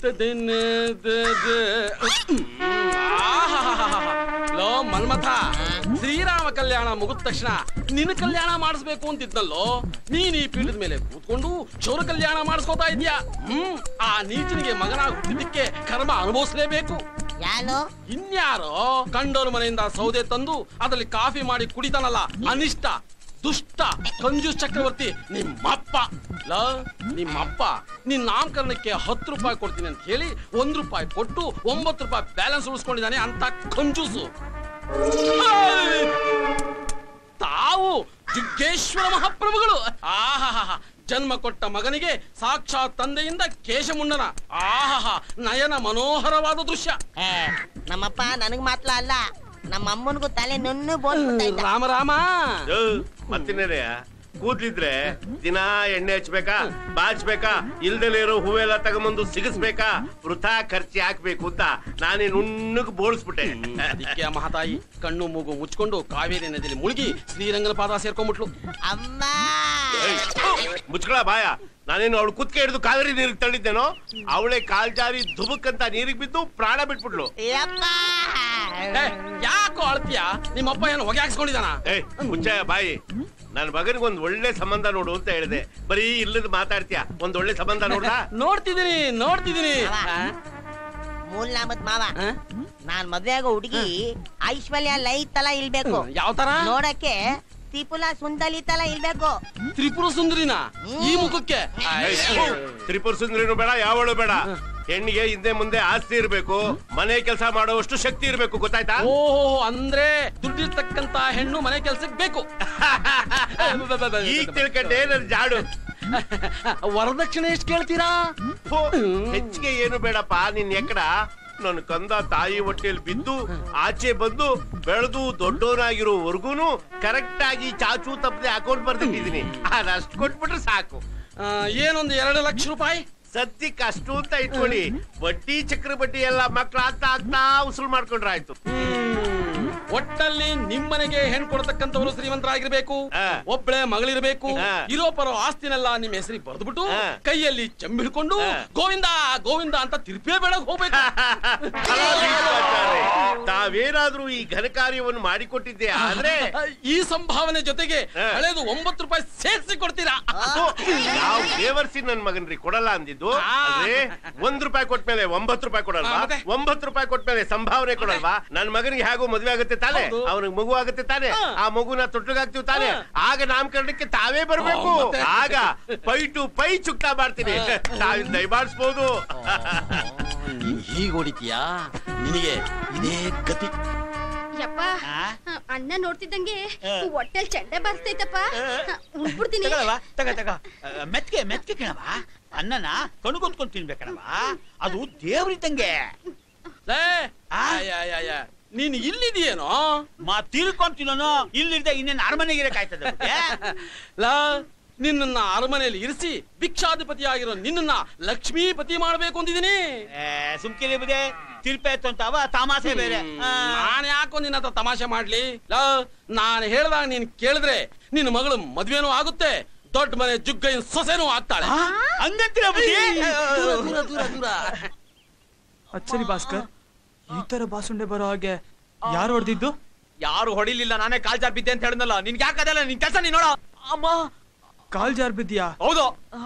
ತದಿನ ದದ. ಆಹಾಹಾಹಾಹಾ. ಲೋ ಮನ್ಮಥ ಶ್ರೀರಾಮ ಕಲ್ಯಾಣ ಮುಗಿದ ತಕ್ಷಣ ನಿನ್ನ ಕಲ್ಯಾಣ ಮಾಡಿಸ್ಬೇಕು ಅಂತಿದ್ನಲ್ಲೋ ನೀನ್ ಈ ಪೀಠದ ಮೇಲೆ ಕೂತ್ಕೊಂಡು ಚೌರ ಕಲ್ಯಾಣ ಮಾಡಿಸ್ಕೋತಾ ಇದ್ಯಾ ಹ್ಮ್ ಆ ನೀಚನಿಗೆ ಮಗನಾಗಿ ಹುಟ್ಟಿದ್ದಕ್ಕೆ ಕರ್ಮ ಅನುಭವಿಸ್ಲೇಬೇಕು ಯಾರು ಇನ್ಯಾರೋ ಕಂಡೋರ್ ಮನೆಯಿಂದ ಸೌದೆ ತಂದು ಅದರಲ್ಲಿ ಕಾಫಿ ಮಾಡಿ ಕುಡಿತಾನಲ್ಲ ಅನಿಷ್ಟ ದುಷ್ಟ ಕಂಜೂಸ್ ಚಕ್ರವರ್ತಿ ನಿಮ್ಮಪ್ಪ ಲ ನಿಮ್ಮಪ್ಪ ನಿನ್ ನಾಮಕರಣಕ್ಕೆ ಹತ್ತು ರೂಪಾಯಿ ಕೊಡ್ತೀನಿ ಅಂತ ಹೇಳಿ ಒಂದ್ ರೂಪಾಯಿ ಕೊಟ್ಟು ಒಂಬತ್ತು ರೂಪಾಯಿ ಬ್ಯಾಲೆನ್ಸ್ ಉಳಿಸ್ಕೊಂಡಿದ್ದಾನೆ ಅಂತ ಕಂಜೂಸು ಆಯ್! ತಾವು ಜುಗ್ಗೇಶ್ವರ ಮಹಾಪ್ರಭುಗಳು ಆಹಾಹಾ ಜನ್ಮ ಕೊಟ್ಟ ಮಗನಿಗೆ ಸಾಕ್ಷಾತ್ ತಂದೆಯಿಂದ ಕೇಶಮುಂಡನ ಆಹಾಹಾ ನಯನ ಮನೋಹರವಾದ ದೃಶ್ಯ ಏ, ನಮ್ಮಪ್ಪ ನನಗ್ ಮಾತ್ರ ಅಲ್ಲ ನಮ್ಮ ಅಮ್ಮನಿಗೂ ತಲೆ ನುಣ್ಣು ಬೋಲ್ಬಿಡ್ತಾ ಇದ್ದ ರಾಮ ರಾಮ ಮತ್ತಿನ್ನೇನೆಯ ಕೂದ್ಲಿದ್ರೆ ದಿನ ಎಣ್ಣೆ ಹಚ್ಬೇಕಾ ಬಾಚ್ಬೇಕಾ ಇಲ್ದಲೇ ಇರೋ ಹೂವೆಲ್ಲ ತಗೊಂಬಂದು ಸಿಗಿಸ್ಬೇಕಾ ವೃಥಾ ಖರ್ಚಿ ಹಾಕ್ಬೇಕು ಅಂತ ನಾನೇ ನುಣ್ಣಗ್ ಬೋಳ್ಸ್ಬಿಟ್ಟೆ ಅದಕ್ಕೆ ಆ ಮಹಾತಾಯಿ ಕಣ್ಣು ಮೂಗು ಮುಚ್ಕೊಂಡು ಕಾವೇರಿ ನದಿಯಲ್ಲಿ ಮುಳುಗಿ ಶ್ರೀರಂಗನ ಪಾದ ಸೇರ್ಕೊಂಡ್ಬಿಟ್ಲು ಅಮ್ಮ ಮುಚ್ಕೊಳ ಬಾಯ ನಾನೇನು ಅವಳು ಕುತ್ಕೆ ಹಿಡಿದು ಕಾವೇರಿ ನೀರಿಗೆ ತಳ್ಳಿದ್ದೇನೋ ಅವಳೆ ಕಾಲ್ ಜಾರಿ ಧುಬುಕ್ ಅಂತ ನೀರಿಗೆ ಬಿದ್ದು ಪ್ರಾಣ ಬಿಟ್ಬಿಟ್ಲು ಯಪ್ಪ ಏ, ಯಾಕೋ ಅಳ್ತೀಯ ನಿಮ್ಮಪ್ಪ ಏನು ಹೊಗೆ ಹಾಕ್ಸ್ಕೊಂಡಿದಾನ ಏಯ್ ಮುಚ್ಚಾಯ ಬಾಯಿ ನನ್ನ ಮಗನಿಗೆ ಒಂದ್ ಒಳ್ಳೆ ಸಂಬಂಧ ನೋಡು ಅಂತ ಹೇಳಿದೆ ಬರೀ ಇಲ್ಲದ ಮಾತಾಡ್ತೀಯ ಒಂದ್ ಒಳ್ಳೆ ಸಂಬಂಧ ನೋಡ್ದಾ ನೋಡ್ತಿದೀನಿ ನೋಡ್ತಿದೀನಿ ಮಾವ. ಮೂಲ್ ನಾಮದ್ ಮಾವ ಆ? ನಾನ್ ಮದ್ವೆ ಆಗೋ ಹುಡುಗಿ ಐಶ್ವರ್ಯ ಲೈ ತಲ ಇಲ್ಬೇಕು ಯಾವ ತರ ನೋಡಕ್ಕೆ ತ್ರಿಪುಲ ಸುಂದಲಿ ತಲ ಇಲ್ಬೇಕು ತ್ರಿಪುರ ಸುಂದರಿನ ಈ ಮುಖಕ್ಕೆ ಏಯ್, ಥು, ತ್ರಿಪುರ ಸುಂದರಿನೂ ಬೇಡ ಯಾವಳು ಬೇಡ ಹೆಣ್ಣಿಗೆ ಹಿಂದೆ ಮುಂದೆ ಆಸ್ತಿ ಇರ್ಬೇಕು ಮನೆ ಕೆಲಸ ಮಾಡುವಷ್ಟು ಶಕ್ತಿ ಇರ್ಬೇಕು ಗೊತ್ತಾಯ್ತಾ ಓಹೋ ಅಂದ್ರೆ ದುಡ್ಡಿರ್ತಕ್ಕಂತ ಹೆಣ್ಣು ಮನೆ ಕೆಲ್ಸಕ್ಕೆ ಬೇಕು ಈಗ ತಿಳ್ಕೊಂಡೆ ನನ್ ಜಾಡು ವರದಕ್ಷಿಣೆ ಎಷ್ಟು ಕೇಳ್ತೀರಾ ಥು, ಹೆಚ್ಚಿಗೆ ಏನು ಬೇಡಪ್ಪ ನಿನ್ ಎಕ್ಕಡ ನನ್ನ ಕಂದ ತಾಯಿ ಹೊಟ್ಟೆಯಲ್ಲಿ ಬಿದ್ದು ಆಚೆ ಬಂದು ಬೆಳೆದು ದೊಡ್ಡವನಾಗಿರೋವರ್ಗೂನು ಕರೆಕ್ಟ್ ಆಗಿ ಚಾಚು ತಪ್ಪದೆ ಅಕೌಂಟ್ ಬರ್ದಿಟ್ಟಿದೀನಿ ಅದಷ್ಟು ಕೊಟ್ಬಿಟ್ರೆ ಸಾಕು ಆ, ಏನೊಂದು ಎರಡು ಲಕ್ಷ ರೂಪಾಯಿ ಸದ್ಯಕ್ಕೆ ಅಷ್ಟು ಅಂತ ಇಟ್ಕೊಳ್ಳಿ ಬಡ್ಡಿ ಚಕ್ರ ಬಡ್ಡಿ ಎಲ್ಲ ಮಕ್ಳು ಆಗ್ತಾ ಆಗ್ತಾ ಉಸುಲ್ ಮಾಡ್ಕೊಂಡ್ರೆ ಆಯ್ತು ಹ್ಮ್. ಒಟ್ಟಲ್ಲಿ ನಿಮ್ಮನೆಗೆ ಹೆಣ್ ಕೊಡ್ತಕ್ಕಂಥವ್ರು ಶ್ರೀಮಂತರಾಗಿರ್ಬೇಕು ಆ. ಒಬ್ಬಳೆ ಮಗಳಿರ್ಬೇಕು ಆ. ಇರೋ ಪರೋ ಆಸ್ತಿನೆಲ್ಲ ನಿಮ್ಮ ಹೆಸರಿಗೆ ಬರೆದ್ಬಿಟ್ಟು ಆ. ಕೈಯಲ್ಲಿ ಚೆಂಬು ಹಿಡ್ಕೊಂಡು ಆ. ಗೋವಿಂದ ಗೋವಿಂದ ಅಂತ ತಿರುಪೇ ಬೆಳಗ್ ಹೋಗ್ಬೇಕು ಅಲ್ಲ ಭೀಷ್ಮಾಚಾರ್ಯ, ತಾವೇನಾದ್ರೂ ಈ ಘನ ಕಾರ್ಯವನ್ನು ಮಾಡಿಕೊಟ್ಟಿದ್ದೆ ಆದ್ರೆ ಈ ಸಂಭಾವನೆ ಜೊತೆಗೆ ಆ. ಹಳೇದು ಒಂಬತ್ತು ರೂಪಾಯಿ ಸೇರಿಸಿ ಕೊಡ್ತೀರಾ ಅದು ಯಾವ ದೇವರ್ಸಿ ನನ್ ಮಗನ್ರಿ ಕೊಡಲ್ಲ ಅಂದಿದ್ದು ಆ. ಆದ್ರೆ ಒಂದ್ ರೂಪಾಯಿ ಕೊಟ್ಮೇಲೆ ಒಂಬತ್ತು ರೂಪಾಯಿ ಕೊಡಲ್ವಾ ಆ, ಮತ್ತೆ? ಒಂಬತ್ತು ರೂಪಾಯಿ ಕೊಟ್ಮೇಲೆ ಸಂಭಾವನೆ ಕೊಡಲ್ವಾ ನನ್ ಮಗನಿಗೆ ಹೇಗೋ ಮದ್ವೆ ಆಗುತ್ತೆ ತಾನೆ ಹೌದು. ಅವನಿಗೆ ಮಗು ಆಗುತ್ತೆ ತಾನೆ ಆ. ಆ ಮಗುನ ತೊಟ್ಟಿಗಾಗ್ತೀವಿ ತಾನೆ ಆ. ಆಗ ನಾಮಕರಣಕ್ಕೆ ತಾವೇ ಬರ್ಬೇಕು ಆ, ಮತ್ತೆ? ಆಗ ಪೈ ಟು ಪೈ ಚುಕ್ತಾ ಮಾಡ್ತೀನಿ ಆ. ತಾವಿಂದ ದಯಮಾಡಿಸ್ಬೋದು ನೀನ್ ಹೀಗ್ ಹೊಡಿತೀಯಾ ನಿನಗೆ ಇದೇ ಗತಿ ಯಪ್ಪ ಅಣ್ಣ ನೋಡ್ತಿದ್ದಂಗೆ ಹೊಟ್ಟೆಲ್ ಚಂಡೆ ಬರ್ತೈತಪ್ಪ ಉಂಟ್ಬಿಡ್ತೀನಿ ತಗೊಳವ ತಗ ತಗ ಮೆತ್ಗೆ ಮೆತ್ಗೆ ಕಣವ ಅನ್ನನ ಕಣ್ಕೊಂದ್ಕೊಂಡ್ ತಿನ್ಬೇಕಣವ ಅದು ದೇವ್ರಿದ್ದಂಗೆ ಲೇ, ಆ? ಆಯ್, ಆಯ್, ಆಯ್, ಆಯ್. ನೀನ್ ಇಲ್ಲಿದೆಯೇನೋ ಮಾ ತಿರ್ಕೊಂಡ್ ತಿನ್ನೋನು ಇಲ್ಲಿರ್ದೆ ಇನ್ನೇನ್ ಅರಮನೆಗೆ ಇರಕಾಯ್ತದೆ ಅವ್ರಿಗೆ? ಲಾ ನಿನ್ನ ಅರಮನೆಯಲ್ಲಿ ಇರಿಸಿ ಭಿಕ್ಷಾಧಿಪತಿ ಆಗಿರೋ ನಿನ್ನ ಲಕ್ಷ್ಮೀಪತಿ ಮಾಡ್ಬೇಕು ಅಂತಿದ್ದೀನಿ ಏ, ಸುಮ್ಕಿರಿ ಬುದೆ ತಿರ್ಪೆ ಅಂತಾವ ತಮಾಸೆ ಬೇರೆ ಆ, ನಾನು ಯಾಕೋ ನಿನ್ನ ಹತ್ರ ತಮಾಷೆ ಮಾಡ್ಲಿ ಲಾ ನಾನು ಹೇಳ್ದಾಗ ನೀನ್ ಕೇಳಿದ್ರೆ ನಿನ್ನ ಮಗಳು ಮದ್ವೆನೂ ಆಗುತ್ತೆ ದೊಡ್ಡ ಮನೆ ಜುಗ್ಗಯ್ಯನ ಸೊಸೆನೂ ಆಗ್ತಾಳೆ ಆ? ಹಂಗಂತೀರ ಬುದ್ಧಿ? ದೂರ ದೂರ ದೂರ ದೂರ ಅಚ್ಚರಿ ಭಾಸ್ಕರ್ ಈ ತರ ಬಾಸುಂಡೆ ಬರೋ ಹಾಗೆ ಯಾರು ಹೊಡೆದಿದ್ದು ಯಾರು ಹೊಡಿಲಿಲ್ಲ ನಾನೇ ಕಾಲ್ ಜಾರ್ ಬಿದ್ದೆ ಅಂತ ಹೇಳಿದ್ನಲ್ಲ ನಿನ್ಗೆ ಯಾಕದಲ್ಲ ನಿನ್ ಕೆಲಸ ನೀನ್ ನೋಡ ಅಮ್ಮ ಕಾಲ್ ಜಾರ್ ಬಿದ್ಯಾ ಹೌದು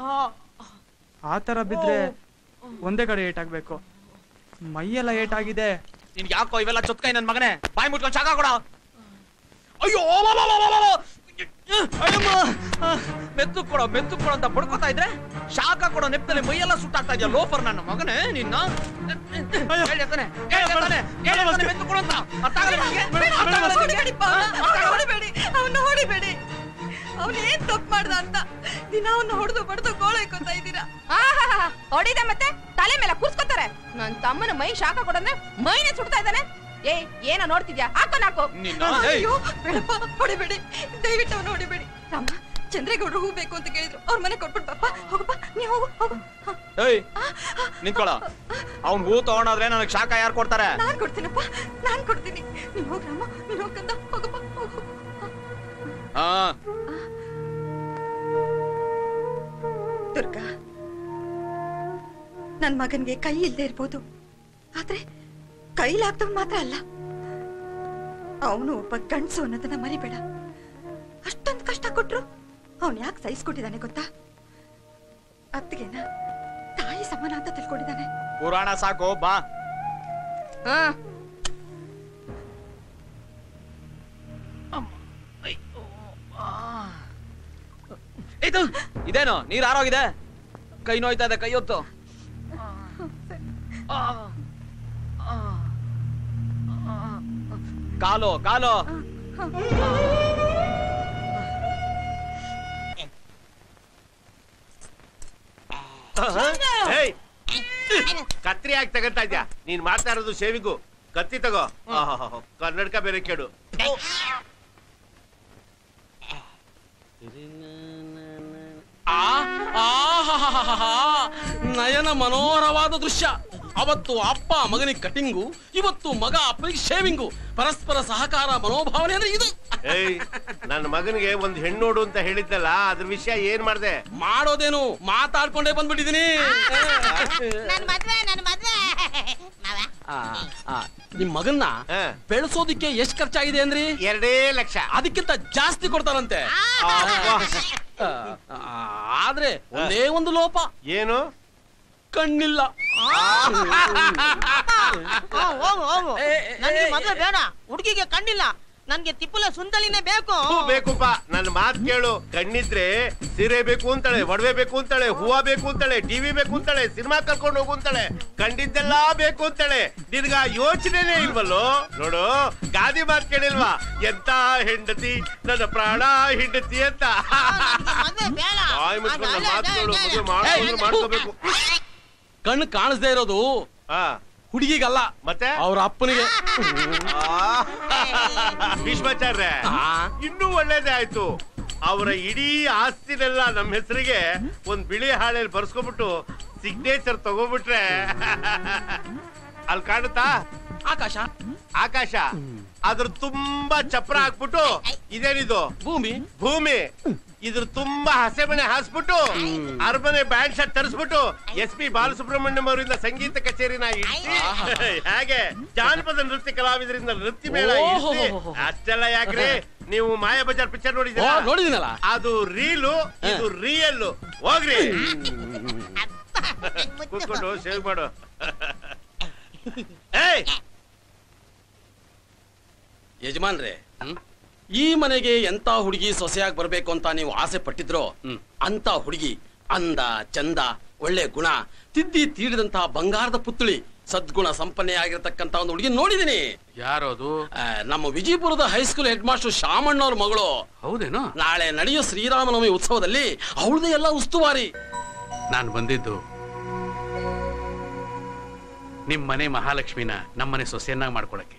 ಆ ತರ ಬಿದ್ರೆ ಒಂದೇ ಕಡೆ ಏಟಾಗ್ಬೇಕು ಮೈಯೆಲ್ಲ ಏಟಾಗಿದೆ ನಿನ್ಗೆ ಯಾಕೋ ಇವೆಲ್ಲ ಚೊತ್ಕೈ ನನ್ ಮಗನೇ ಬಾಯಿ ಮುಟ್ಕೊಂಡು ಶಾಕ ಕೊಡ ಅಯ್ಯೋ ವಾ, ವಾ, ವಾ, ವಾ, ವಾ, ವಾ. ಅಯ್ಯಮ್ಮ. ಮೆತ್ತು ಕೊಡೋ ಮೆತ್ತು ಕೊಡೋ ಅಂತ ಬಡ್ಕೋತಾ ಇದ್ರೆ ಶಾಖ ಕೊಡೋ ನೆಪ್ಪದಲ್ಲಿ ಮೈಯೆಲ್ಲ ಸುಟ್ಟಾಗ್ತಾ ಇದೆಯಾ ಲೋಫರ್ ನನ್ನ ಮಗನೇ ನಿನ್ನ ಹೇಳ್ತಾನೆ ಹೇಳ್ತಾನೆ ಹೇಳ್ತಾನೆ ಮೆತ್ತು ಕೊಡು ಅಂತ ಅರ್ಥ ಆಗಲ್ಲ ನಿನ್ಗೆ? ಅರ್ಥ ಆಗಲ್ಲ ನಿನ್ಗೆ? ಅರ್ಥ ಆಗಲ್ಲ? ಹೊಡಿಬೇಡಿ ಅವನ್ನ ಹೊಡಿಬೇಡಿ ಅವನ್ ಏನ್ ತಪ್ಪು ಮಾಡ್ದ ಅಂತ ದಿನ ಅವನ್ನ ಹೊಡೆದು ಬಡ್ದು ಗೋಳೈಕೋತಾ ಇದ್ದೀರಾ ಹೊಡಿದೆ ಮತ್ತೆ ತಲೆ ಮೇಲೆ ಕೂರ್ಸ್ಕೊತಾರೆ ನನ್ ತಮ್ಮನ ಮೈ ಶಾಖ ಕೊಡಂದ್ರೆ ಮೈನೇ ಸುಡ್ತಾ ಇದ್ದಾನೆ ಏ ಏನ ನೋಡ್ತಿದ್ಯಾ ಹಾಕೋ ನಾಕೋ ನಿನ್ನ, ಏಯ್. ಅಯ್ಯೋ ಬೇಡಪ್ಪ ಹೊಡಿಬೇಡಿ ದಯವಿಟ್ಟು ಅವನು ಹೊಡಿಬೇಡಿ ರಾಮ ಚಂದ್ರೇಗೌಡರು ಹೂ ಬೇಕು ಅಂತ ಕೇಳಿದ್ರು ಅವ್ರ ಮನೆ ಕೊಟ್ಬಿಟ್ಟು ಪಾಪ ಹೋಗಪ್ಪ ನೀ ಹೋಗು ಹೋಗು ಹ, ಏಯ್ ನಿಂತ್ಕೊಳ ಅವ್ನ್ ಹೂ ತಗೊಂಡಾದ್ರೆ ನನಗ್ ಶಾಖ ಯಾರು ಕೊಡ್ತಾರೆ ನಾನ್ ಕೊಡ್ತೀನಪ್ಪ ನಾನ್ ಕೊಡ್ತೀನಿ ನೀನ್ ಹೋಗ್ ರಾಮ ನೀನ್ ಹೋಗಂತ ಹೋಗಪ್ಪ ಹೋಗು ಹಾ ದುರ್ಗಾ ನನ್ ಮಗನ್ಗೆ ಕೈ ಇಲ್ಲದೆ ಇರ್ಬೋದು ಆದ್ರೆ ಕೈಲಾಗ್ದವ್ ಮಾತ್ರ ಅಲ್ಲ ಅವನು ಒಬ್ಬ ಗಂಡ್ಸು ಅನ್ನೋದನ್ನ ಮರಿಬೇಡ ಅಷ್ಟೊಂದು ಕಷ್ಟ ಕೊಟ್ರು ಅವನ್ ಯಾಕೆ ಸಹಿಸ್ಕೊಟ್ಟಿದ್ದಾನೆ ಗೊತ್ತಾ ಅತ್ತಿಗೆನ ತಾಯಿ ಸಮಾನ ಅಂತ ತಿಳ್ಕೊಂಡಿದ್ದಾನೆ ಪುರಾಣ ಸಾಕು ಬಾ ಇದು ಇದೇನು ನೀರ್ ಆರೋಗಿದೆ ಕೈ ನೋಯ್ತಾ ಇದೆ ಕೈ ಹೊತ್ತು ಕಾಲು ಕಾಲು ಹೇಯ್ ಕತ್ರಿ ಹಾಕಿ ತಗೊಂತಾ ಇದ್ಯಾ ನೀನ್ ಮಾಡ್ತಾ ಇರೋದು ಶೇವಿಗೂ ಕತ್ತಿ ತಗೋ ಆಹಾಹಾ, ಕನ್ನಡಕ ಬೇರೆ ಕೇಳು ಆ ಆಹಾಹಾಹಾಹಾ. ನಯನ ಮನೋಹರವಾದ ದೃಶ್ಯ ಅವತ್ತು ಅಪ್ಪ ಮಗನಿಗೆ ಕಟಿಂಗು ಇವತ್ತು ಮಗ ಅಪ್ಪನಿಗೆ ಶೇವಿಂಗು ಪರಸ್ಪರ ಸಹಕಾರ ಮನೋಭಾವನೆ ಅಂದ್ರೆ ಇದು ಏಯ್ ನನ್ನ ಮಗನಿಗೆ ಒಂದ್ ಹೆಣ್ಣೋಡು ಅಂತ ಹೇಳಿದ್ದಲ್ಲ ಅದ್ರ ವಿಷಯ ಏನ್ ಮಾಡ್ದೆ ಮಾಡೋದೇನು ಮಾತಾಡ್ಕೊಂಡೇ ಬಂದ್ಬಿಟ್ಟಿದೀನಿ ನನ್ ಮದ್ವೆ ನನ್ ಮದ್ವೆ ಮಾವ ಆ, ಆ, ನಿಮ್ ಮಗನ್ನ ಹಾ. ಬೆಳೆಸೋದಿಕ್ಕೆ ಎಷ್ಟ್ ಖರ್ಚಾಗಿದೆ ಅಂದ್ರಿ ಎರಡೇ ಲಕ್ಷ ಅದಕ್ಕಿಂತ ಜಾಸ್ತಿ ಕೊಡ್ತಾರಂತೆ ಅಬ್ಬಾ. ಆ, ಆ, ಆದ್ರೆ ಒಂದೇ ಒಂದು ಲೋಪ ಏನು ಕಣ್ಣಿಲ್ಲ ಹ್ಮ್, ಹೋಗು ಹೋಗು ಏ, ಏ, ನನ್ಗೆ ಏ, ಮದ್ವೆ ಬೇಡ ಹುಡುಗಿಗೆ ಕಣ್ಣಿಲ್ಲ ನನ್ಗೆ ತಿಪ್ಪಲ ಸುಂದಲಿನೇ ಬೇಕು ಹೂ ಬೇಕುಪ್ಪ ನನ್ನ ಮಾತ್ ಕೇಳು ಕಣ್ಣಿದ್ರೆ ಸೀರೆ ಬೇಕು ಅಂತಾಳೆ ಒಡವೆ ಬೇಕು ಅಂತಾಳೆ ಹೂವ ಬೇಕು ಅಂತಾಳೆ ಟಿವಿ ಬೇಕು ಅಂತಾಳೆ ಸಿನಿಮಾ ಕರ್ಕೊಂಡು ಹೋಗು ಅಂತಾಳೆ ಕಂಡಿದ್ದೆಲ್ಲಾ ಬೇಕು ಅಂತಾಳೆ ನಿನ್ಗ ಯೋಚನೆನೇ ಇಲ್ವಲ್ಲೋ ನೋಡು ಗಾದಿ ಮಾತ್ ಕೇಳಿಲ್ವಾ ಎಂತ ಹೆಂಡತಿ ನನ್ನ ಪ್ರಾಣ ಹೆಂಡತಿ ಅಂತ ನನ್ಗೆ ಮದ್ವೆ ಬೇಡ ಬಾಯ್ ಮುಚ್ಕೊಂಡು ಅಲ್ಲ, ಮಾತ್ ಅಲ್ಲ, ಕೇಳು ಅಲ್ಲ, ಮದುವೆ ಅಲ್ಲ. ಮಾಡ್ಕೊಂಡು ಮಾಡ್ಕೋಬೇಕು ಕಣ್ಣು ಕಾಣಿಸ್ದೇ ಇರೋದು ಹಾ ಹುಡುಗಿಗಲ್ಲ ಮತ್ತೆ ಅವ್ರ ಅಪ್ಪನಿಗೆ ಭೀಷ್ಮಾಚಾರ್ಯ ಆ. ಇನ್ನೂ ಒಳ್ಳೇದೇ ಆಯ್ತು ಅವರ ಇಡೀ ಆಸ್ತಿನೆಲ್ಲ ನಮ್ಮ ಹೆಸರಿಗೆ ಒಂದ್ ಬಿಳಿ ಹಾಳೆಯಲ್ಲಿ ಬರ್ಸ್ಕೊಂಡ್ಬಿಟ್ಟು ಸಿಗ್ನೇಚರ್ ತಗೋಬಿಟ್ರೆ ಅಲ್ಲಿ ಕಾಣುತ್ತಾ ಆಕಾಶ ಆಕಾಶ ಅದ್ರ ತುಂಬಾ ಚಪ್ರ ಹಾಕ್ಬಿಟ್ಟು ಇದೇನಿದು ಭೂಮಿ ಭೂಮಿ ಇದ್ರ ತುಂಬಾ ಹಸೆಮಣೆ ಹಾಸ್ಬಿಟ್ಟು ಅರಮನೆ ಬ್ಯಾಂಡ್ ಶರ್ಟ್ ತರಿಸ್ಬಿಟ್ಟು ಎಸ್ ಪಿ ಬಾಲಸುಬ್ರಹ್ಮಣ್ಯಂ ಅವರಿಂದ ಸಂಗೀತ ಕಚೇರಿನ ಇಡ್ಸಿ ಹಾಗೆ ಜಾನಪದ ನೃತ್ಯ ಕಲಾವಿದರಿಂದ ನೃತ್ಯ ಮೇಳ ಇಡ್ಸಿ ಓಹೋಹೋಹೋ. ಅಷ್ಟೆಲ್ಲ ಯಾಕ್ರಿ ನೀವು ಮಾಯಾ ಬಜಾರ್ ಪಿಕ್ಚರ್ ಓ ನೋಡಿದ್ದೀರಾ ನೋಡಿದಿನಲ್ಲ ಅದು ರೀಲು ಇದು ರಿಯಲ್ ಹೋಗ್ರಿ ಕೂತ್ಕೊಂಡು ಸೇವ್ ಮಾಡು ಏಯ್ ಯಜಮಾನ್ರೆ ಈ ಮನೆಗೆ ಎಂತ ಹುಡುಗಿ ಸೊಸೆಯಾಗಿ ಬರ್ಬೇಕು ಅಂತ ನೀವು ಆಸೆ ಪಟ್ಟಿದ್ರೋ ಅಂತ ಹುಡುಗಿ ಅಂದ ಚಂದ ಒಳ್ಳೆ ಗುಣ ತಿದ್ದಿ ತೀಡಿದಂತಹ ಬಂಗಾರದ ಪುತ್ಳಿ ಸದ್ಗುಣ ಸಂಪನ್ನೆ ಆಗಿರತಕ್ಕಂತ ಒಂದು ಹುಡುಗಿ ನೋಡಿದೀನಿ ಯಾರೋದು ಆ, ನಮ್ಮ ವಿಜಯಪುರದ ಹೈಸ್ಕೂಲ್ ಹೆಡ್ ಮಾಸ್ಟರ್ ಶಾಮಣ್ಣವ್ರ ಮಗಳು ಹೌದೇನೋ ನಾಳೆ ನಡೆಯೋ ಶ್ರೀರಾಮನವಮಿ ಉತ್ಸವದಲ್ಲಿ ಅವಳದೇ ಎಲ್ಲ ಉಸ್ತುವಾರಿ ನಾನು ಬಂದಿದ್ದು ನಿಮ್ ಮನೆ ಮಹಾಲಕ್ಷ್ಮಿನ ನಮ್ಮನೆ ಸೊಸೆಯನ್ನಾಗಿ ಮಾಡ್ಕೊಳಕ್ಕೆ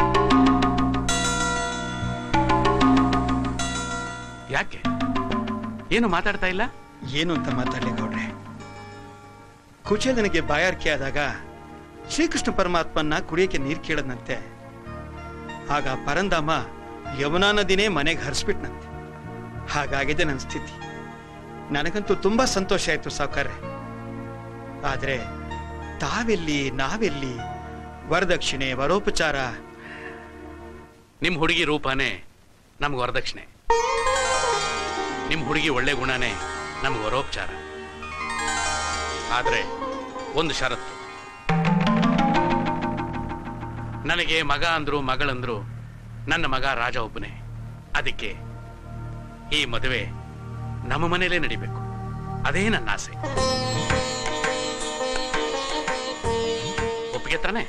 ಯಾಕೆ ಏನು ಮಾತಾಡ್ತಾ ಇಲ್ಲ ಏನು ಅಂತ ಮಾತಾಡ್ಲಿ ಗೌಡ್ರೆ ಕುಚೇಲನಿಗೆ ಬಾಯಾರಿಕೆ ಆದಾಗ ಶ್ರೀಕೃಷ್ಣ ಪರಮಾತ್ಮನ್ನ ಕುಡಿಯಕ್ಕೆ ನೀರ್ ಕೇಳದ್ನಂತೆ ಆಗ ಪರಂಧಾಮ ಯಮುನಾ ನದಿನೇ ಮನೆಗೆ ಹರಿಸ್ಬಿಟ್ನಂತೆ ಹಾಗಾಗಿದೆ ನನ್ನ ಸ್ಥಿತಿ ನನಗಂತೂ ತುಂಬಾ ಸಂತೋಷ ಆಯ್ತು ಸಾವುಕಾರ್ರೆ ಆದ್ರೆ ತಾವೆಲ್ಲಿ ನಾವೆಲ್ಲಿ ವರದಕ್ಷಿಣೆ ವರೋಪಚಾರ ನಿಮ್ ಹುಡುಗಿ ರೂಪನೇ ನಮ್ಗೆ ವರದಕ್ಷಿಣೆ ನಿಮ್ ಹುಡುಗಿ ಒಳ್ಳೆ ಗುಣನೇ ನಮ್ಗೆ ವರೋಪಚಾರ ಆದ್ರೆ ಒಂದು ಷರತ್ತು ನನಗೆ ಮಗ ಅಂದ್ರು ಮಗಳಂದ್ರು ನನ್ನ ಮಗ ರಾಜ ಒಬ್ಬನೇ ಅದಕ್ಕೆ ಈ ಮದುವೆ ನಮ್ಮ ಮನೇಲೇ ನಡಿಬೇಕು ಅದೇ ನನ್ನ ಆಸೆ ಒಪ್ಪಿಗೆ ತಾನೆ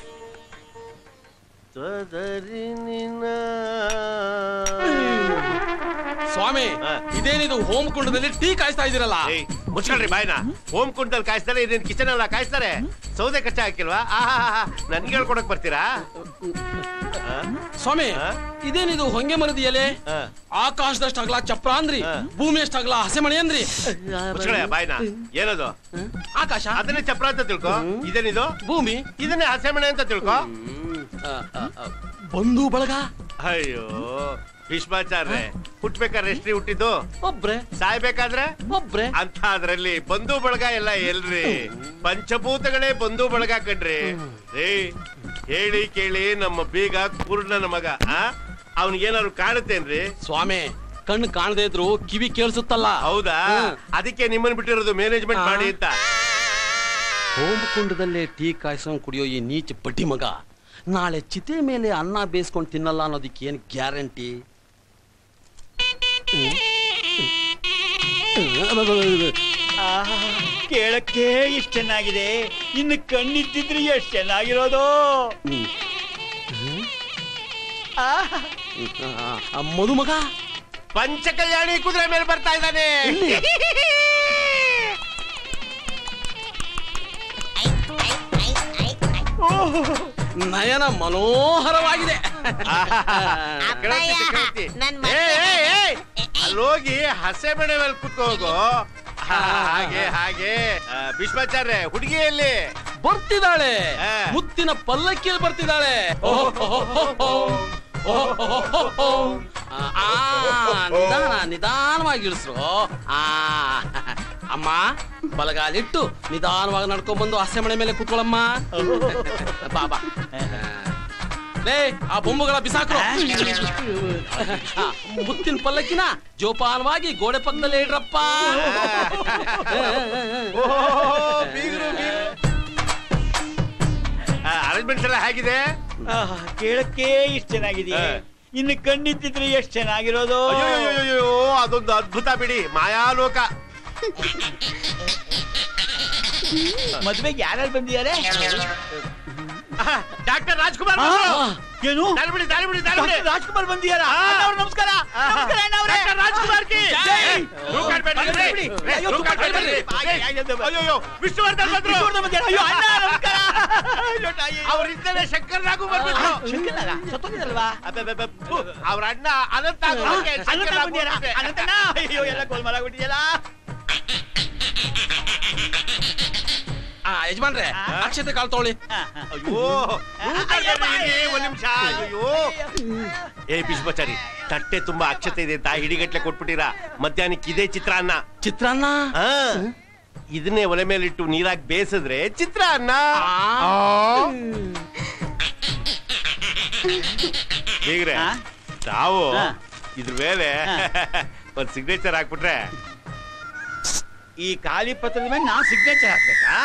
ಸ್ವಾಮಿ ಹಾ. ಇದೇನಿದು ಹೋಮ್ ಕುಂಡದಲ್ಲಿ ಟೀ ಕಾಯಿಸ್ತಾ ಇದೀರಲ್ಲ ಏಯ್ ಮುಚ್ಕೊಳ್ರಿ ಬಾಯ್ನ ಹೋಮ್ ಕುಂಟಲ್ ಕಾಯಿಸ್ತಾರೆ ಇದೇನ್ ಕಿಚನ್ ಎಲ್ಲ ಕಾಯಿಸ್ತಾರೆ ಸೌದೆ ಕಚ್ಚಾ ಹಾಕಿಲ್ವಾ ಆಹಾ ನನ್ಗೆ ಹೇಳ್ಕೊಡಕ್ ಬರ್ತೀರಾ ಆ? ಸ್ವಾಮಿ ಹಾ? ಇದೇನಿದು ಹೊಂಗೆ ಮರದ ಎಲೆ ಹಾ. ಆಕಾಶದಷ್ಟು ಅಗಲ ಚಪ್ರ ಅಂದ್ರಿ ಹಾ. ಭೂಮಿ ಅಷ್ಟು ಅಗಲ ಹಸೆಮಣೆ ಅಂದ್ರಿ ಮುಚ್ಕೊಳ ಬಾಯ್ನ ಏನದು ಆಕಾಶ ಅದನ್ನೇ ಚಪ್ರ ಅಂತ ತಿಳ್ಕೊ ಇದೇನಿದು ಭೂಮಿ ಇದನ್ನೇ ಹಸೆಮಣೆ ಅಂತ ತಿಳ್ಕೊ ಬಂಧು ಬಳಗ ಅಯ್ಯೋ ಭೀಷ್ಮಾಚಾರ್ಯ ಹುಟ್ಬೇಕಾದ್ರೆ ಎಷ್ಟ್ರಿ ಹುಟ್ಟಿದ್ದು ಒಬ್ರೆ ಸಾಯ್ಬೇಕಾದ್ರೆ ಒಬ್ರೆ ಅಂತ ಅದ್ರಲ್ಲಿ ಬಂಧು ಬಳಗ ಎಲ್ಲ ಎಲ್ರಿ ಪಂಚಭೂತಗಳೇ ಬಂಧು ಬಳಗ ಕಣ್ರಿ ಏ ಹೇಳಿ ಕೇಳಿ ನಮ್ಮ ಬೀಗ ಪೂರ್ಣನ ಮಗ ಆ ಅವನಿಗೇನಾದ್ರು ಕಾಣುತ್ತೇನ್ರಿ ಸ್ವಾಮಿ ಕಣ್ಣು ಕಾಣದೇ ಇದ್ರು ಕಿವಿ ಕೇಳಿಸುತ್ತಲ್ಲ ಹೌದಾ ಹ್ಮ್. ಅದಕ್ಕೆ ನಿಮ್ಮನ್ನ ಬಿಟ್ಟಿರೋದು ಮ್ಯಾನೇಜ್ಮೆಂಟ್ ಆ. ಮಾಡಿ ಅಂತ ಹೋಮಕುಂಡದಲ್ಲೇ ಟೀ ಕಾಯಿಸ್ಕೊಂಡು ಕುಡಿಯೋ ಈ ನೀಚ ಬಡ್ಡಿ ಮಗ ನಾಳೆ ಚಿತೆ ಮೇಲೆ ಅನ್ನ ಬೇಯಿಸ್ಕೊಂಡು ತಿನ್ನಲ್ಲ ಅನ್ನೋದಕ್ಕೆ ಏನು ಗ್ಯಾರಂಟಿ ಆಹಾ, ಕೇಳಕ್ಕೆ ಇಷ್ಟ ಚೆನ್ನಾಗಿದೆ ಇನ್ನು ಕಣ್ಣಿದ್ದಿದ್ರೆ ಎಷ್ಟು ಚೆನ್ನಾಗಿರೋದು ಆಹಾ, ಮದುಮಗ ಪಂಚ ಕಲ್ಯಾಣಿ ಕುದುರೆ ಮೇಲೆ ಬರ್ತಾ ಇದ್ದಾನೆ ನಯನ ಮನೋಹರವಾಗಿದೆ ಕೇಳತ್ತಿ, ಕೇಳತ್ತಿ. ನನ್ ಏ, ಏ, ಏ, ಅಲ್ಲೋಗಿ ಹಸೆ ಮನೆ ಮೇಲೆ ಕುತ್ಕೋಗು ಹಾ, ಹಾಗೆ ಹಾಗೆ ಆ, ಭೀಷ್ಮಾಚಾರ್ಯ ಹುಡುಗಿಯಲ್ಲಿ ಬರ್ತಿದ್ದಾಳೆ ಆ. ಮುತ್ತಿನ ಪಲ್ಲಕ್ಕಿಯಲ್ಲಿ ಬರ್ತಿದ್ದಾಳೆ ಓಹೋಹೋಹೋ. ಓಹೋಹೋಹೋ. ಆ, ಆ, ನಿಧಾನ ನಿಧಾನವಾಗಿ ಇಳಿಸ್ರು ಆ ಅಮ್ಮ ಬಲಗಾಲಿಟ್ಟು ನಿಧಾನವಾಗಿ ನಡ್ಕೊಂಡ್ ಬಂದು ಹಸೆ ಮನೆ ಮೇಲೆ ಕೂತ್ಕೊಳ್ಳಮ್ಮ ಬಾಬಾ ಲೇ ಆ ಬೊಂಬುಗಳ ಬಿಸಾಕ್ರು ಆ, ಮುತ್ತಿನ ಪಲ್ಲಕ್ಕಿನ ಜೋಪಾನವಾಗಿ ಗೋಡೆ ಪಕ್ಕದಲ್ಲೇ ಇಡ್ರಪ್ಪ ಅರೇಂಜ್ಮೆಂಟ್ಸ್ ಎಲ್ಲ ಹೇಗಿದೆ ಆಹಾ, ಕೇಳಕ್ಕೆ ಇಷ್ಟ ಚೆನ್ನಾಗಿದೆ ಆ. ಇನ್ನು ಕಣ್ಣಿದ್ದಿದ್ರೆ ಎಷ್ಟು ಚೆನ್ನಾಗಿರೋದು ಅಯ್ಯೋ ಅದೊಂದು ಅದ್ಭುತ ಬಿಡಿ ಮಾಯಾಲೋಕ ಮದ್ವೆಗೆ ಯಾರ್ಯಾರು ಬಂದಿದ್ದಾರೆ ಡಾಕ್ಟರ್ ರಾಜ್ಕುಮಾರ್ ಆ, ಬಂದ್ರು. ಏನು ದಾರಿ ಬಿಡಿ ದಾರಿ ಬಿಡಿ ದಾರಿ ಬಿಡಿ ಡಾಕ್ಟರ್ ರಾಜ್ಕುಮಾರ್ ಬಂದಿದ್ದಾರಾ ಆ. ಅಣ್ಣವ್ರು ನಮಸ್ಕಾರ ನಮಸ್ಕಾರ ಅಣ್ಣವ್ರೇ. ಡಾಕ್ಟರ್ ರಾಜ್ಕುಮಾರ್ ಕಿ ಜೈ. ಏ, ರೂಮ್ ಕಾರ್ಡ್ ಬೇಡ, ಬರ್ರಿ, ಬಿಡಿ. ಬರ್ರಿ. ಏ, ಅಯ್ಯೋ, ರೂಮ್ ಕಾರ್ಡ್ ಬೇಡ, ಬರ್ರಿ. ಬಿಡಿ. ಆಯ್, ಆಯ್, ಆಯ್, ಅಯ್ಯೋ ಅಯ್ಯೋ ವಿಷ್ಣುವರ್ಧನ್ ಬಂದ್ರು ವಿಷ್ಣುವರ್ಧನ್ ಬಂದಿದ್ದಾರೆ. ಅಯ್ಯೋ ಅಣ್ಣ ನಮಸ್ಕಾರ ಅಯ್ಯೋ, ತಾಯಿ. ಅವರಿದ್ದಲೇ ಶಂಕರ್ನಾಗು ಬರ್ಬಿಟ್ರು ಶಂಕರನಾಗ? ಸತ್ತೋಗಿದ್ದಲ್ವಾ? ಅವ್ರ ಅಣ್ಣ ಅನಂತ ಆ, ಆಗೋದಕ್ಕೆ ಅನಂತ ಶಂಕರ್ನಾಗು ಬಂದಿದ್ದಾರಾ? ಬರ್ಬಿಟ್ಟೆ. ಅನಂತಣ್ಣ? ಅಯ್ಯೋ ಎಲ್ಲ ಗೋಲ್ಮಾಲ್ ಆಗ್ಬಿಟ್ಟಿದ್ಯಲ್ಲ ಆ ಯಜಮಾನ್ರೆ ಆ? ಅಕ್ಷತೆ ಕಾಲ್ ತೊಗೊಳ್ಳಿ ಆ, ಆ. ಅಯ್ಯೋ ರೂಮ್ ಕಾರ್ಡ್ ಬೇಡ, ಇರಿ, ಒಂದ್ ನಿಮಿಷ ಅಯ್ಯೋ ಏ ಭೀಷ್ಮಾಚಾರಿ ತಟ್ಟೆ ತುಂಬಾ ಅಕ್ಷತೆ ಇದೆ ಅಂತ ಹಿಡಿಗಟ್ಲೆ ಕೊಟ್ಬಿಟ್ಟಿರಾ ಮಧ್ಯಾಹ್ನಕ್ಕೆ ಇದೇ ಚಿತ್ರಾನ್ನ ಚಿತ್ರಾನ್ನ ಆ, ಇದನ್ನೇ ಒಲೆ ಮೇಲಿಟ್ಟು ನೀರಾಗಿ ಬೇಯಿಸಿದ್ರೆ ಚಿತ್ರಾನ್ನ ಆ. ಹೇಗ್ರೆ ಆ? ತಾವು ಆ. ಇದ್ರ ಮೇಲೆ ಆ. ಒಂದ್ ಸಿಗ್ನೇಚರ್ ಹಾಕ್ಬಿಟ್ರೆ ಈ ಖಾಲಿ ಪತ್ರದ ಮೇಲೆ ನಾ ಸಿಗ್ನೇಚರ್ ಹಾಕ್ಬೇಕಾ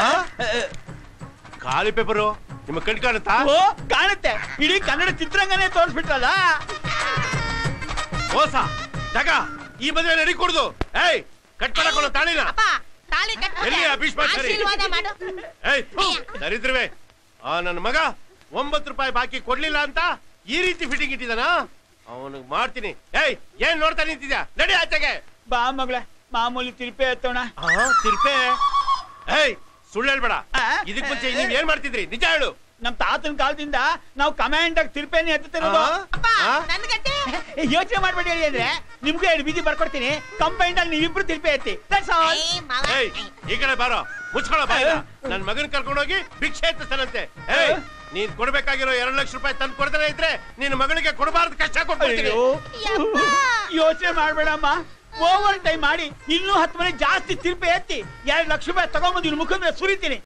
ಖಾಲಿ ಪೇಪರು ನಿಮ್ಮ ಕಣ್ ಕಾಣುತ್ತಾ ಓ ಕಾಣುತ್ತೆ ಇಡೀ ಕನ್ನಡ ಚಿತ್ರರಂಗನೇ ತೋರಿಸ್ಬಿಟ್ರಲ್ಲ ಮೋಸ ಜಗ ಈ ಮದುವೆ ನಡಿ ಕೊಡುದು ಏಯ್ ಕಟ್ ಮಾಡಕೊಳ್ಳೋ ತಾಳಿನ ಅಪ್ಪ ತಾಳಿ ಕಟ್ಟು ಎಲ್ಲಿ ಆ ಭೀಷ್ಮಾಚಾರಿ? ಆಶೀರ್ವಾದ ಮಾಡು ಏಯ್ ಥು, ದರಿದ್ರವೇ ಆ ನನ್ನ ಮಗ ಒಂಬತ್ತು ರೂಪಾಯಿ ಬಾಕಿ ಕೊಡ್ಲಿಲ್ಲ ಅಂತ ಈ ರೀತಿ ಫಿಟ್ಟಿಂಗ್ ಇಟ್ಟಿದಾನ ಅವನಿಗೆ ಮಾಡ್ತೀನಿ ಏಯ್ ಏನ್ ನೋಡ್ತಾ ನಿಂತಿದ್ಯಾ ನಡಿ ಆಚೆಗೆ ಬಾ ಮಗಳ ಮಾಮೂಲಿ ತಿರುಪೆ ಎತ್ತೋಣ ಆ, ತಿರ್ಪೆ ಏಯ್ ಸುಳ್ಳು ಹೇಳ್ಬೇಡ ಆ? ಇದಕ್ ಮುಂಚೆ ನೀವ್ ಏನ್ ಮಾಡ್ತಿದ್ರಿ ನಿಜ ಹೇಳು ನಮ್ ತಾತನ ಕಾಲದಿಂದ ನಾವು ಕಮಾಂಡ್ ಆಗಿ ತಿರುಪೇನೆ ಎತ್ತುತ್ತಿರೋದು ಆ? ಅಪ್ಪ ಆ? ನನ್ಗಟ್ಟೆ ಯೋಚನೆ ಮಾಡ್ಬೇಡಿ ಹೇಳಿ ಅಂದ್ರೆ ನಿಮ್ಗೆ ಎರಡು ಬೀದಿ ಬರ್ಕೊಡ್ತೀನಿ ಕಂಪೈಂಡ್ ಅಲ್ಲಿ ನೀವಿಬ್ರು ತಿರುಪೆ ಎತ್ತಿ That's all. ಏ, ಮಾವ. ಏಯ್ ಈ ಕಡೆ ಬಾರೋ ಮುಚ್ಕೊಳ್ಳೋ ಬಾಯ ನನ್ ಮಗನ್ ಕರ್ಕೊಂಡೋಗಿ ಭಿಕ್ಷೆ ಎತ್ತಿಸ್ತಾನಂತೆ ಏಯ್ ನೀನ್ ಕೊಡ್ಬೇಕಾಗಿರೋ ಎರಡ್ ಲಕ್ಷ ರೂಪಾಯಿ ತಂದು ಕೊಡ್ತಾನೆ ಇದ್ರೆ ನಿನ್ನ ಮಗಳಿಗೆ ಕೊಡಬಾರ್ದು ಕಷ್ಟ ಕೊಟ್ಬಿಡ್ತೀನಿ ಅಯ್ಯೋ ಯಪ್ಪ. ಯೋಚನೆ ಮಾಡ್ಬೇಡಮ್ಮ ಓವರ್ ಟೈಮ್ ಮಾಡಿ ಇನ್ನೂ ಹತ್ತು ಮನೆ ಜಾಸ್ತಿ ತಿರುಪೆ ಎತ್ತಿ ಎರಡು ಲಕ್ಷ ರೂಪಾಯಿ ತಗೊಂಡ್ಬಂದು ಇವ್ನ ಮುಖದ ಮೇಲೆ ಸುರಿತೀನಿ